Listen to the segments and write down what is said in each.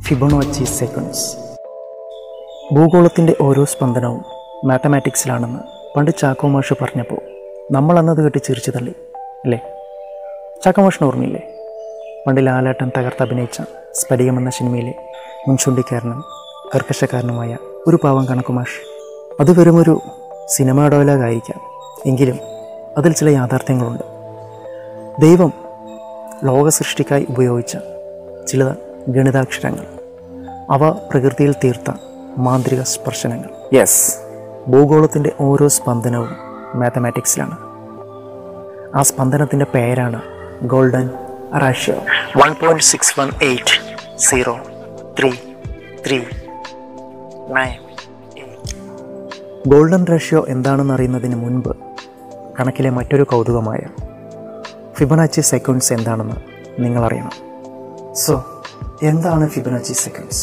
ഫിബൊണോച്ചി seconds ഭൂഗോളത്തിൻ്റെ ഓരോ സ്പന്ദനവും മാത്തമാറ്റിക്സിലാണെന്ന് പണ്ട് ചാക്കോ മാഷ് പറഞ്ഞപ്പോൾ നമ്മൾ അന്നത് കേട്ട് ചിരിച്ചു തള്ളി അല്ലേ ചാക്കോ മാഷിന് ഓർമ്മയില്ലേ പണ്ട് ലാലേട്ടൻ തകർത്ത് അഭിനയിച്ച സ്ഫടികം എന്ന സിനിമയിലെ മുൻചുണ്ടിക്കാരനും കർക്കശക്കാരനുമായ ഒരു പാവം കണക്കുമാഷ് അത് വെറുമൊരു സിനിമാ ഡയലോഗ് ആയിരിക്കാം എങ്കിലും അതിൽ ചില യാഥാർത്ഥ്യങ്ങളുണ്ട് ദൈവം ലോക സൃഷ്ടിക്കായി ഉപയോഗിച്ച ചില ഗണിതാക്ഷരങ്ങൾ അവ പ്രകൃതിയിൽ തീർത്ത മാന്ത്രിക സ്പർശനങ്ങൾ യെസ് ഭൂഗോളത്തിൻ്റെ ഓരോ സ്പന്ദനവും മാത്തമാറ്റിക്സിലാണ് ആ സ്പന്ദനത്തിൻ്റെ പേരാണ് golden ratio one point six one eight zero three three nine golden ratio എന്താണെന്ന് അറിയുന്നതിന് മുൻപ് കണക്കിലെ മറ്റൊരു കൗതുകമായ ഫിബനാച്ചി സെക്കൻഡ്സ് എന്താണെന്ന് നിങ്ങൾ അറിയണം സോ എന്താണ് ഫിബനാച്ചി സെക്കൻഡ്സ്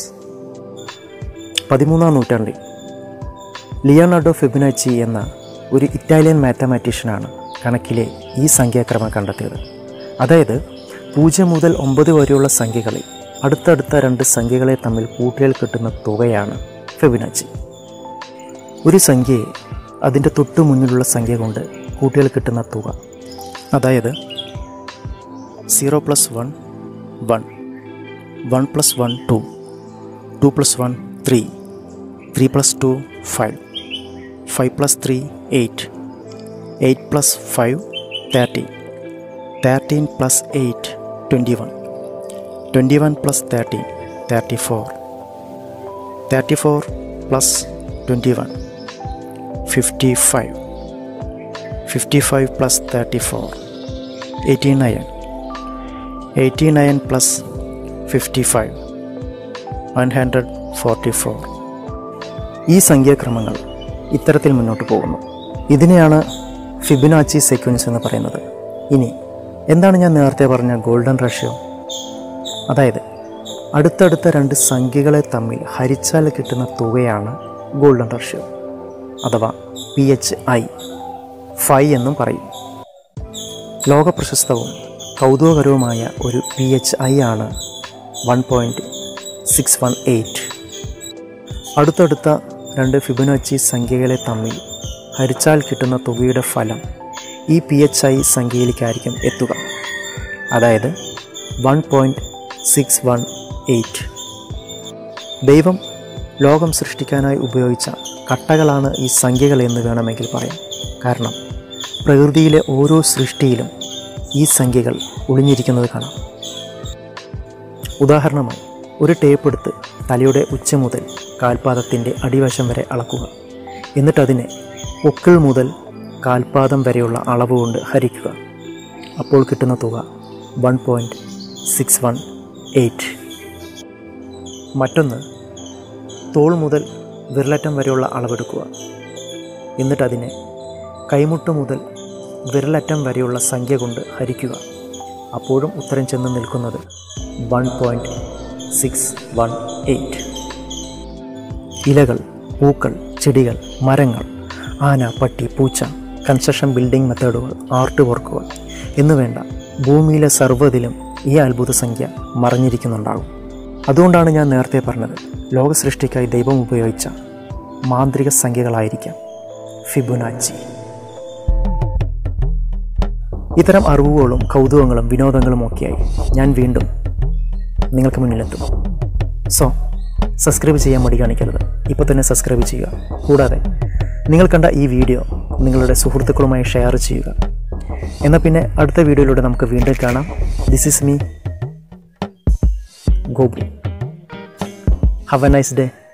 പതിമൂന്നാം നൂറ്റാണ്ടിൽ ലിയോണാർഡോ ഫിബനാച്ചി എന്ന ഒരു ഇറ്റാലിയൻ മാത്തമാറ്റീഷ്യനാണ് കണക്കിലെ ഈ സംഖ്യാക്രമം കണ്ടെത്തിയത് അതായത് പൂജ്യം മുതൽ ഒമ്പത് വരെയുള്ള സംഖ്യകളിൽ അടുത്തടുത്ത രണ്ട് സംഖ്യകളെ തമ്മിൽ കൂട്ടിയാൽ കിട്ടുന്ന തുകയാണ് ഫിബനാച്ചി ഒരു സംഖ്യയെ അതിൻ്റെ തൊട്ടു മുന്നിലുള്ള സംഖ്യ കൊണ്ട് കൂട്ടിയാൽ കിട്ടുന്ന തുക അതായത് zero plus one one one plus one two two plus one three three plus two five five plus three eight eight plus five thirteen thirteen plus eight twenty one twenty one plus thirteen thirty four thirty four plus twenty one fifty five fifty five plus thirty four eighty nine eighty nine plus fifty five one hundred forty four ഈ സംഖ്യാക്രമങ്ങൾ ഇത്തരത്തിൽ മുന്നോട്ട് പോകുന്നു ഇതിനെയാണ് ഫിബിനാച്ചി സെക്വൻസ് എന്ന് പറയുന്നത് ഇനി എന്താണ് ഞാൻ നേരത്തെ പറഞ്ഞ ഗോൾഡൻ റഷ്യോ അതായത് അടുത്തടുത്ത രണ്ട് സംഖ്യകളെ തമ്മിൽ ഹരിച്ചാൽ കിട്ടുന്ന തുകയാണ് ഗോൾഡൻ റഷ്യോ അഥവാ പി എച്ച് ഐ ഫൈ എന്നും പറയും ലോകപ്രശസ്തവും കൗതുകകരവുമായ ഒരു പി എച്ച് ഐ ആണ് one point six one eight അടുത്തടുത്ത രണ്ട് ഫിബനാച്ചി സംഖ്യകളെ തമ്മിൽ ഹരിച്ചാൽ കിട്ടുന്ന തുകയുടെ ഫലം ഈ പി എച്ച് ഐ സംഖ്യയിലേക്കായിരിക്കും എത്തുക അതായത് one point six one eight ദൈവം ലോകം സൃഷ്ടിക്കാനായി ഉപയോഗിച്ച കട്ടകളാണ് ഈ സംഖ്യകൾ എന്ന് വേണമെങ്കിൽ പറയാം കാരണം പ്രകൃതിയിലെ ഓരോ സൃഷ്ടിയിലും ഈ സംഖ്യകൾ ഒളിഞ്ഞിരിക്കുന്നത് കാണാം ഉദാഹരണമായി ഒരു ടേപ്പ് എടുത്ത് തലയുടെ ഉച്ച മുതൽ കാൽപാദത്തിൻ്റെ അടിവശം വരെ അളക്കുക എന്നിട്ടതിനെ ഒക്കിൾ മുതൽ കാൽപാദം വരെയുള്ള അളവ് കൊണ്ട് ഹരിക്കുക അപ്പോൾ കിട്ടുന്ന തുക one point six one eight മറ്റൊന്ന് തോൾ മുതൽ വിരലറ്റം വരെയുള്ള അളവെടുക്കുക എന്നിട്ടതിനെ കൈമുട്ട് മുതൽ വിരലറ്റം വരെയുള്ള സംഖ്യ കൊണ്ട് ഹരിക്കുക അപ്പോഴും ഉത്തരം ചെന്ന് നിൽക്കുന്നത് one point six one eight ഇലകൾ പൂക്കൾ ചെടികൾ മരങ്ങൾ ആന പട്ടി പൂച്ച കൺസ്ട്രക്ഷൻ ബിൽഡിംഗ് മെത്തേഡുകൾ ആർട്ട് വർക്കുകൾ എന്നുവേണ്ട ഭൂമിയിലെ സർവ്വതിലും ഈ അത്ഭുത സംഖ്യ മറഞ്ഞിരിക്കുന്നുണ്ടാകും അതുകൊണ്ടാണ് ഞാൻ നേരത്തെ പറഞ്ഞത് ലോക സൃഷ്ടിക്കായി ദൈവം ഉപയോഗിച്ച മാന്ത്രിക സംഖ്യകളായിരിക്കാം ഫിബുനാച്ചി ഇത്തരം അറിവുകളും കൗതുകങ്ങളും വിനോദങ്ങളും ഒക്കെയായി ഞാൻ വീണ്ടും നിങ്ങൾക്ക് മുന്നിലെത്തും സോ സബ്സ്ക്രൈബ് ചെയ്യാൻ മടി കാണിക്കരുത് ഇപ്പോൾ തന്നെ സബ്സ്ക്രൈബ് ചെയ്യുക കൂടാതെ നിങ്ങൾ കണ്ട ഈ വീഡിയോ നിങ്ങളുടെ സുഹൃത്തുക്കളുമായി ഷെയർ ചെയ്യുക എന്നാൽ പിന്നെ അടുത്ത വീഡിയോയിലൂടെ നമുക്ക് വീണ്ടും കാണാം this is me Gopu have a nice day